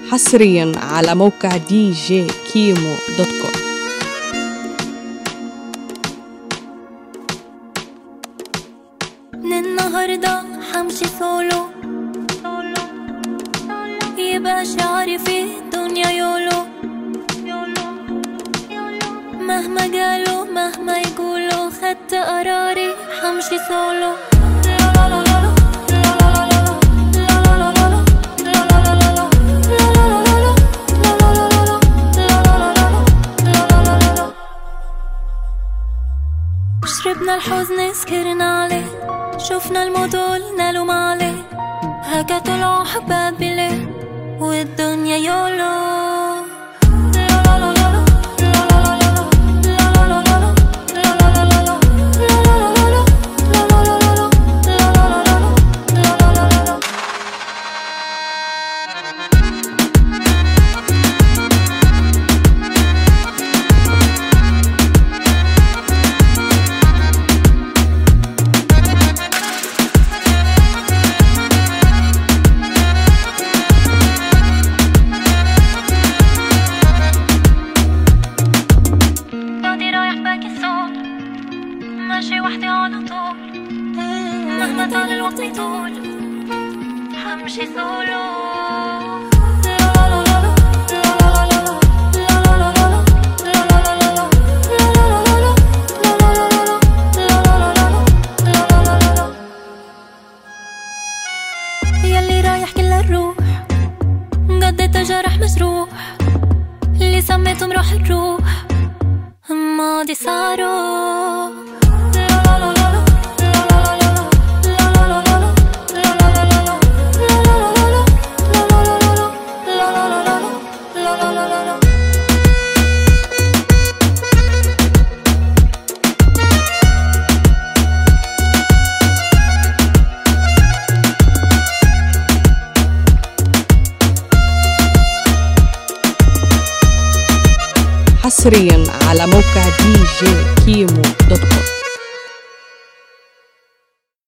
حصريا على موقع دي جي كيمو دوت كوم من النهاردة حمشي سولو يبقى شعري في الدنيا يولو مهما قالوا مهما يقولوا خدت قراري حمشي سولو شربنا الحزن سكرنا عليه شفنا المدول نالوا عليه هكا طلعوا حباب بليه والدنيا يولو بعدي رايح باكي الصوت ماشي وحدي على طول مهما طال الوقت يطول حمشي سولو يلي رايح كل الروح قضيت جرح مجروح اللي سميتهم روح الروح ماضي صاروا حصريا على موقع دي جي كيمو دوت كوم